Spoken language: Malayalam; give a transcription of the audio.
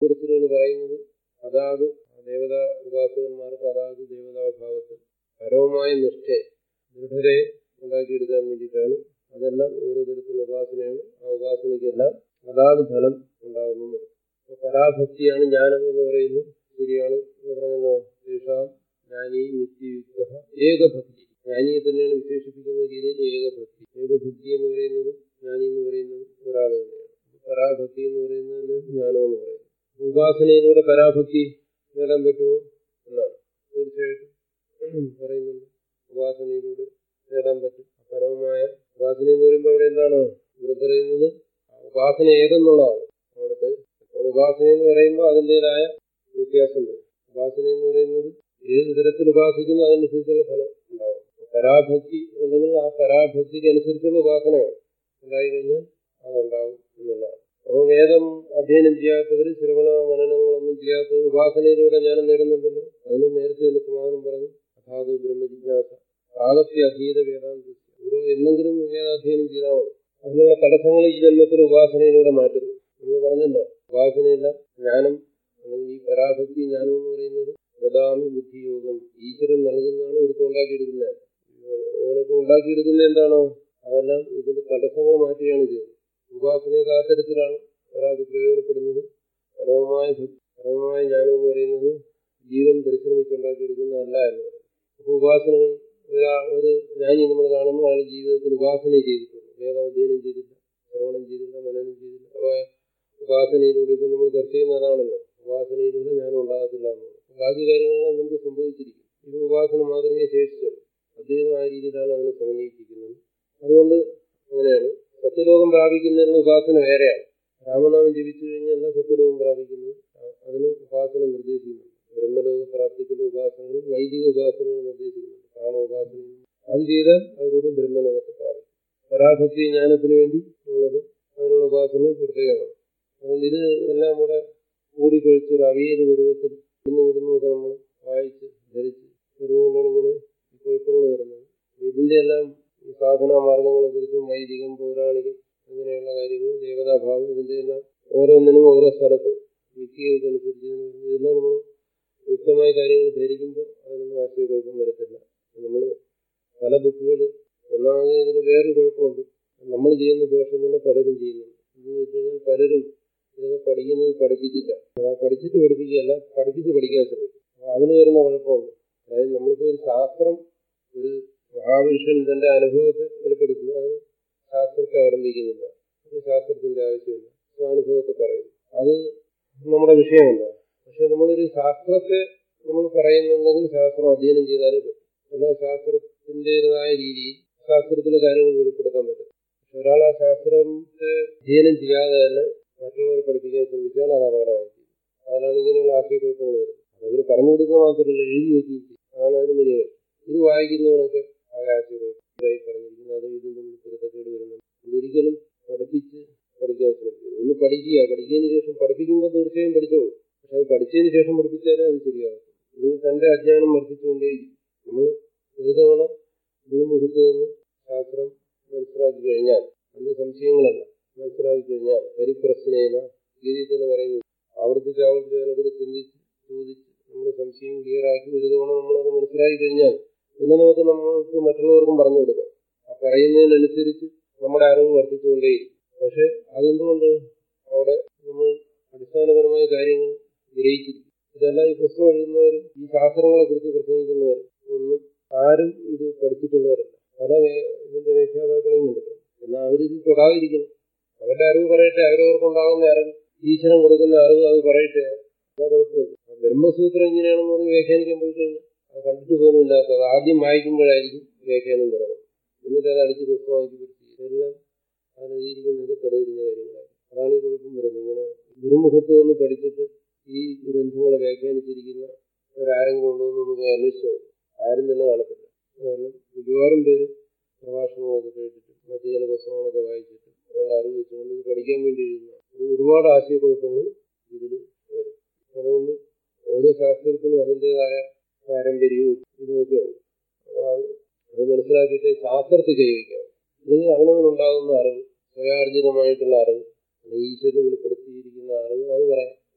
വെളിപ്പെടുത്തലുകൾ പറയുന്നത് അതാത് ദേവതാ ഉപാസകന്മാർക്ക് അതാത് ദേവതാഭാവത്തിൽ പരവുമായ നിഷ്ഠയെ ദൃഢരെ ഉണ്ടാക്കിയെടുക്കാൻ വേണ്ടിയിട്ടാണ് അതെല്ലാം ഓരോ തരത്തിലുള്ള ഉപാസനയാണ് ആ ഉപാസനയ്ക്കെല്ലാം അതാത് ഫലം ഉണ്ടാകുന്നത് അപ്പൊ പരാഭക്തിയാണ് ജ്ഞാനം എന്ന് പറയുന്നു ശരിയാണ് എന്ന് പറഞ്ഞല്ലോ ശേഷാം ജ്ഞാനി നിത്യയുക്ത ഏകഭക്തി ജ്ഞാനിയെ തന്നെയാണ് വിശേഷിപ്പിക്കുന്ന രീതിയിൽ ഏകഭക്തി ഏകഭക്തി എന്ന് പറയുന്നത് ജ്ഞാനി എന്ന് പറയുന്നത് ഒരാൾ തന്നെയാണ് പരാഭക്തി എന്ന് പറയുന്നത് ജ്ഞാനം എന്ന് പറയുന്നത് ഉപാസനയിലൂടെ പരാഭക്തി നേടാൻ പറ്റുമോ എന്നാണ് തീർച്ചയായിട്ടും പറയുന്നുണ്ട് ഉപാസനയിലൂടെ നേടാൻ പറ്റും പരമമായ ഉപാസന എന്ന് പറയുമ്പോൾ അവിടെ എന്താണ് ഇവിടെ പറയുന്നത് ഉപാസന ഏതെന്നുള്ളതാണ് അവിടുത്തെ അപ്പോൾ ഉപാസന എന്ന് പറയുമ്പോൾ അതിൻ്റെതായ വ്യത്യാസമുണ്ട് ഉപാസന എന്ന് പറയുന്നത് ഏത് തരത്തിൽ ഉപാസിക്കുന്നു അതനുസരിച്ചുള്ള ഫലം ഉണ്ടാവും പരാഭക്തി ഉണ്ടെങ്കിൽ ആ പരാഭക്തിക്ക് അനുസരിച്ചുള്ള ഉപാസനയാണ് ഉണ്ടായി കഴിഞ്ഞാൽ അതുണ്ടാവും എന്നുള്ളതാണ് അപ്പോൾ വേദം അധ്യയനം ചെയ്യാത്തവർ ശ്രവണ മനനങ്ങളൊന്നും ചെയ്യാത്തവർ ഉപാസനയിലൂടെ ജ്ഞാനം നേടുന്നുണ്ടല്ലോ അതിന് നേരത്തെ തന്നെ സമാധാനം പറഞ്ഞു അഥാതു ബ്രഹ്മജിജ്ഞാസ പ്രാഗപ്യ അധീത വേദാന്ത ഗുരു എന്നെങ്കിലും വേദാധ്യയനം ചെയ്താൽ മതി അതിനുള്ള തടസ്സങ്ങൾ ഈ ജന്മത്തിൽ ഉപാസനയിലൂടെ മാറ്റുന്നു നമ്മൾ പറഞ്ഞല്ലോ ഉപാസനയില്ല ജ്ഞാനം അല്ലെങ്കിൽ ഈ പരാഭക്തി ജ്ഞാനം എന്ന് പറയുന്നത് ദദാമി ബുദ്ധിയോഗം ഈശ്വരൻ നൽകുന്നതാണ് ഒരുത്തം ഉണ്ടാക്കിയെടുക്കുന്നത് ഇവനൊക്കെ ഉണ്ടാക്കിയെടുക്കുന്നത് എന്താണോ അതെല്ലാം ഇതിന്റെ തടസ്സങ്ങൾ മാറ്റുകയാണ് ചെയ്യുന്നത് ഉപാസനയൊക്കെ ആ തരത്തിലാണ് ഒരാൾക്ക് പ്രയോജനപ്പെടുന്നത് പരമമായ പരമമായ ജ്ഞാനം എന്ന് പറയുന്നത് ജീവൻ പരിശ്രമിച്ചുണ്ടാക്കിയെടുക്കുന്നതല്ല എന്ന് പറയുന്നത് അപ്പൊ ഉപാസനകൾ ഒരു ജ്ഞാനി നമ്മൾ കാണുമ്പോൾ അയാൾ ജീവിതത്തിൽ ഉപാസന ചെയ്തിട്ടുണ്ട് വേദാധ്യയനം ചെയ്തില്ല ശ്രവണം ചെയ്തില്ല മനനം ചെയ്തില്ല അപ്പൊ ഉപാസനയിലൂടെ ഇപ്പൊ നമ്മൾ ചർച്ച ചെയ്യുന്ന അതാണല്ലോ ഉപാസനയിലൂടെ ജ്ഞാനം ഉണ്ടാകത്തില്ല എന്നുള്ളത് ബാക്കി കാര്യങ്ങളെല്ലാം നമുക്ക് സംഭവിച്ചിരിക്കും ഇത് ഉപാസന മാത്രമേ ശേഷിച്ചുള്ളൂ അദ്ദേഹം ആ രീതിയിലാണ് അതിനെ സമന്വയിപ്പിക്കുന്നത് അതുകൊണ്ട് അങ്ങനെയാണ് സത്യലോകം പ്രാപിക്കുന്നതിനുള്ള ഉപാസന വേറെയാണ് രാമനാമം ജപിച്ചു കഴിഞ്ഞാൽ സത്യലോകം പ്രാപിക്കുന്നത് അതിന് ഉപാസന നിർദ്ദേശിക്കുന്നുണ്ട് ബ്രഹ്മലോക പ്രാപ്തിക്കുള്ള ഉപാസനകളും വൈദിക ഉപാസനകളും നിർദ്ദേശിക്കുന്നുണ്ട് പ്രാണോപാസനയും അത് ചെയ്താൽ അതിലൂടെ ബ്രഹ്മലോകത്തെ പ്രാപിക്കും പരാഭക്തി ജ്ഞാനത്തിന് വേണ്ടി ഉള്ളത് അതിനുള്ള ഉപാസനകൾ പ്രത്യേകമാണ് അതുകൊണ്ട് ഇത് എല്ലാം കൂടെ കൂടിക്കൊഴിച്ച് ഒരു അവിയൽ പരുവത്തിൽ ഇന്ന് ഇടുന്നതൊക്കെ നമ്മൾ വായിച്ച് ധരിച്ച് വരുന്നതുകൊണ്ടാണ് ഇങ്ങനെ കുഴപ്പങ്ങൾ വരുന്നത് ഇതിന്റെ എല്ലാം ഈ സാധനാ മാർഗങ്ങളെ കുറിച്ചും വൈദികം പൗരാണികം അങ്ങനെയുള്ള കാര്യങ്ങൾ ദേവതാഭാവം ഇതിന്റെ എല്ലാം ഓരോന്നിനും ഓരോ സ്ഥലത്ത് വിക്കികൾക്കനുസരിച്ച് ഇതെല്ലാം നമ്മൾ വ്യക്തമായ കാര്യങ്ങൾ ധരിക്കുമ്പോൾ അതിനൊന്നും ആശയക്കുഴപ്പം വരത്തില്ല നമ്മൾ പല ബുക്കുകൾ ഒന്നാമത് ഇതിന് വേറൊരു കുഴപ്പമുണ്ട് നമ്മൾ ചെയ്യുന്ന ദോഷം തന്നെ പലരും ചെയ്യുന്നുണ്ട് എന്ന് വെച്ച് കഴിഞ്ഞാൽ പലരും ഇതൊക്കെ പഠിക്കുന്നത് പഠിപ്പിച്ചില്ല അതായത് പഠിച്ചിട്ട് പഠിപ്പിക്കുകയല്ല പഠിപ്പിച്ച് പഠിക്കാൻ ശ്രമിക്കും അപ്പൊ അതിന് വരുന്ന കുഴപ്പമുണ്ട് അതായത് നമ്മളിപ്പോ ഒരു ശാസ്ത്രം ഒരു മഹാപുരുഷൻ തന്റെ അനുഭവത്തെ വെളിപ്പെടുത്തുന്നു അതിന് ശാസ്ത്രത്തെ അവലംബിക്കുന്നില്ല അത് ശാസ്ത്രത്തിന്റെ ആവശ്യമില്ല സ്വാനുഭവത്തെ പറയുന്നു അത് നമ്മുടെ വിഷയമല്ല പക്ഷെ നമ്മളൊരു ശാസ്ത്രത്തെ നമ്മൾ പറയുന്നുണ്ടെങ്കിൽ ശാസ്ത്രം അധ്യയനം ചെയ്താലേ പറ്റും എന്നാൽ ശാസ്ത്രത്തിൻ്റെതായ രീതിയിൽ ശാസ്ത്രത്തിലെ കാര്യങ്ങൾ വെളിപ്പെടുത്താൻ പറ്റും പക്ഷെ ഒരാൾ ആ ശാസ്ത്രത്തെ അധ്യയനം ചെയ്യാതെ തന്നെ മറ്റുള്ളവരെ പഠിപ്പിക്കാൻ ശ്രമിച്ചാൽ അത് അപകടമായിരിക്കും അതിലാണ് ഇങ്ങനെയുള്ള ആശയക്കുഴപ്പങ്ങൾ വരുന്നത് അതവർ പറഞ്ഞു കൊടുക്കുക മാത്രമല്ല എഴുതി വെക്കുകയും ചെയ്യും അതാണ് അതിന് വലിയ ഇത് വായിക്കുന്നവനൊക്കെ ആകെ ആശയക്കുഴപ്പമായി പറഞ്ഞിരിക്കുന്നത് അത് ഇതും തമ്മിൽ പൊരുത്തക്കേട് വരുന്നത് ഇതൊരിക്കലും പഠിപ്പിച്ച് പഠിക്കാൻ ശ്രമിക്കുക ഒന്ന് പഠിക്കുക പഠിച്ചതിന് ശേഷം പഠിപ്പിക്കുമ്പോൾ തീർച്ചയായും പഠിച്ചോളൂ പക്ഷെ അത് പഠിച്ചതിന് ശേഷം പഠിപ്പിച്ചാലേ അത് ശരിയാവും ഇനി തന്റെ അജ്ഞാനം വർദ്ധിച്ചുകൊണ്ടേയിരിക്കും നമ്മൾ ഒരു തവണ ഗുരുമുഖത്ത് നിന്ന് ശാസ്ത്രം മനസ്സിലാക്കി കഴിഞ്ഞാൽ അതിന്റെ സംശയങ്ങളല്ല മനസ്സിലാക്കി കഴിഞ്ഞാൽ പരിപ്രശ്നേന ഗീതി തന്നെ പറയുന്നു ആവർത്തിച്ച് ആവർത്തിച്ച് അതിനെക്കുറിച്ച് ചിന്തിച്ച് ചോദിച്ച് നമ്മുടെ സംശയം ക്ലിയർ ആക്കി ഒരു തവണ നമ്മളത് മനസ്സിലാക്കി കഴിഞ്ഞാൽ പിന്നെ നമുക്ക് നമ്മൾക്ക് മറ്റുള്ളവർക്കും പറഞ്ഞു കൊടുക്കാം ആ പറയുന്നതിനനുസരിച്ച് നമ്മുടെ അറിവ് വർദ്ധിച്ചുകൊണ്ടേയിരിക്കും പക്ഷെ അതെന്തുകൊണ്ട് അവിടെ നമ്മൾ അടിസ്ഥാനപരമായ കാര്യങ്ങൾ ഗ്രഹിച്ചിരിക്കും ഇതെല്ലാം ഈ പുസ്തകം എഴുതുന്നവരും ഈ ശാസ്ത്രങ്ങളെ കുറിച്ച് പ്രസംഗിക്കുന്നവരും ഒന്നും ആരും ഇത് പഠിച്ചിട്ടുള്ളവരല്ല പല ഇതിന്റെ വ്യാഖ്യാതാക്കളെയും കണ്ടിട്ടുണ്ട് എന്നാൽ അവരിത് തൊടാതിരിക്കണം അവരുടെ അറിവ് പറയട്ടെ അവരവർക്കുണ്ടാകുന്ന അറിവ് ഈശ്വരൻ കൊടുക്കുന്ന അറിവ് അത് പറയട്ടെ അതാ കുഴപ്പമില്ല ബ്രഹ്മസൂത്രം എങ്ങനെയാണെന്ന് പറഞ്ഞ് വ്യാഖ്യാനിക്കാൻ പോയി കഴിഞ്ഞാൽ അത് കണ്ടിട്ട് പോലുമില്ലാത്തത് ആദ്യം വായിക്കുമ്പോഴായിരിക്കും വ്യാഖ്യാനം തുടങ്ങുന്നത് എന്നിട്ട് അത് അടിച്ച് പുസ്തകമാക്കി പിടിച്ച് ഇതെല്ലാം അതിനെഴുതിയിരിക്കുന്നതൊക്കെ തെളിഞ്ഞ കാര്യങ്ങളാണ് അതാണ് ഈ കുഴപ്പം വരുന്നത് ഇങ്ങനെ ഗുരുമുഖത്ത് നിന്ന് പഠിച്ചിട്ട് ഈ ഗ്രന്ഥങ്ങളെ വ്യാഖ്യാനിച്ചിരിക്കുന്ന ഒരാരെങ്കിലും ഉണ്ടോ എന്ന് പോയി അന്വേഷിച്ചു ആരും തന്നെ കാണത്തില്ല കാരണം മിക്കവാറും പേര് പ്രഭാഷണങ്ങളൊക്കെ കേട്ടിട്ട് മറ്റു ചില പുസ്തകങ്ങളൊക്കെ വായിച്ചിട്ട് ഉള്ള അറിവ് വെച്ചുകൊണ്ട് ഇത് പഠിക്കാൻ വേണ്ടി എഴുതുന്ന ഒരുപാട് ആശയക്കുഴപ്പങ്ങൾ ഇതിൽ വരും അതുകൊണ്ട് ഓരോ ശാസ്ത്രത്തിനും അതിൻ്റെതായ പാരമ്പര്യവും ഇതുമൊക്കെ ഉണ്ട് അപ്പോൾ അത് അത് മനസ്സിലാക്കിയിട്ട് ശാസ്ത്രത്തിൽ കൈവയ്ക്കാം അല്ലെങ്കിൽ അവനവനുണ്ടാകുന്ന അറിവ് സ്വയാർജിതമായിട്ടുള്ള അറിവ് ഈശ്വരന് വെളിപ്പെടുത്തിയിരിക്കുന്ന അറിവ് അത് പറയാം